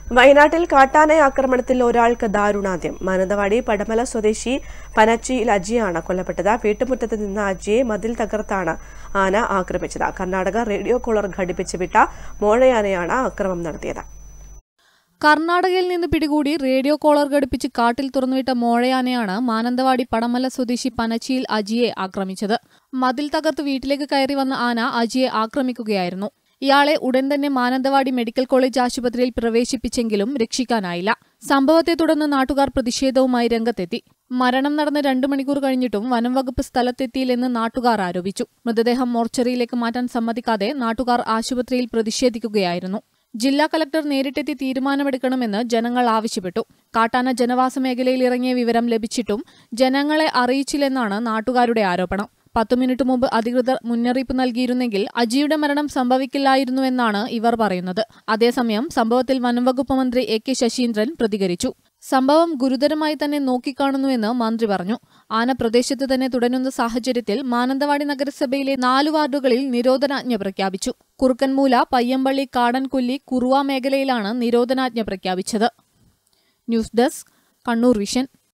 വയനാട്ടിൽ കാട്ടാന ആക്രമണത്തിൽ ഒരാൾക്ക് ദാരുണാന്ത്യം മാനന്തവാടി പടമല സ്വദേശി പനച്ചിയിൽ അജിയാണ് കൊല്ലപ്പെട്ടത് വീട്ടുമുറ്റത്ത് നിന്ന അജിയെ മതിൽ തകർത്താണ് ആന ആക്രമിച്ചത് കർണാടക റേഡിയോ കോളർ ഘടിപ്പിച്ച് വിട്ട മോഴയാനയാണ് ആക്രമണം നടത്തിയത് കർണാടകയിൽ നിന്ന് പിടികൂടി റേഡിയോ കോളർ ഘടിപ്പിച്ച് കാട്ടിൽ തുറന്നുവിട്ട മോഴയാനയാണ് മാനന്തവാടി പടമല സ്വദേശി പനച്ചിയിൽ അജിയെ ആക്രമിച്ചത് മതിൽ തകർത്ത് വീട്ടിലേക്ക് കയറി വന്ന ആന അജിയെ ആക്രമിക്കുകയായിരുന്നു ഇയാളെ ഉടൻ തന്നെ മാനന്തവാടി മെഡിക്കൽ കോളേജ് ആശുപത്രിയിൽ പ്രവേശിപ്പിച്ചെങ്കിലും രക്ഷിക്കാനായില്ല സംഭവത്തെ തുടർന്ന് നാട്ടുകാർ പ്രതിഷേധവുമായി രംഗത്തെത്തി മരണം നടന്ന് രണ്ടു മണിക്കൂർ കഴിഞ്ഞിട്ടും വനം വകുപ്പ് സ്ഥലത്തെത്തിയില്ലെന്ന് നാട്ടുകാർ ആരോപിച്ചു മൃതദേഹം മോർച്ചറിയിലേക്ക് മാറ്റാൻ സമ്മതിക്കാതെ നാട്ടുകാർ ആശുപത്രിയിൽ പ്രതിഷേധിക്കുകയായിരുന്നു ജില്ലാ കലക്ടർ നേരിട്ടെത്തി തീരുമാനമെടുക്കണമെന്ന് ജനങ്ങൾ ആവശ്യപ്പെട്ടു കാട്ടാന ജനവാസ മേഖലയിൽ ഇറങ്ങിയ വിവരം ലഭിച്ചിട്ടും ജനങ്ങളെ അറിയിച്ചില്ലെന്നാണ് നാട്ടുകാരുടെ ആരോപണം പത്തു മിനിറ്റ് മുമ്പ് അധികൃതർ മുന്നറിയിപ്പ് നൽകിയിരുന്നെങ്കിൽ അജിയുടെ മരണം സംഭവിക്കില്ലായിരുന്നുവെന്നാണ് ഇവർ പറയുന്നത് അതേസമയം സംഭവത്തിൽ വനംവകുപ്പ് മന്ത്രി എ കെ ശശീന്ദ്രൻ പ്രതികരിച്ചു സംഭവം ഗുരുതരമായി തന്നെ നോക്കിക്കാണുന്നുവെന്ന് മന്ത്രി പറഞ്ഞു ആന പ്രദേശത്ത് തന്നെ തുടരുന്ന സാഹചര്യത്തിൽ മാനന്തവാടി നഗരസഭയിലെ നാലു വാർഡുകളിൽ നിരോധനാജ്ഞ പ്രഖ്യാപിച്ചു കുറുക്കൻമൂല പയ്യമ്പള്ളി കാടൻകൊല്ലി കുറുവ മേഖലയിലാണ് നിരോധനാജ്ഞ പ്രഖ്യാപിച്ചത് ന്യൂസ് ഡെസ്ക് കണ്ണൂർ വിഷൻ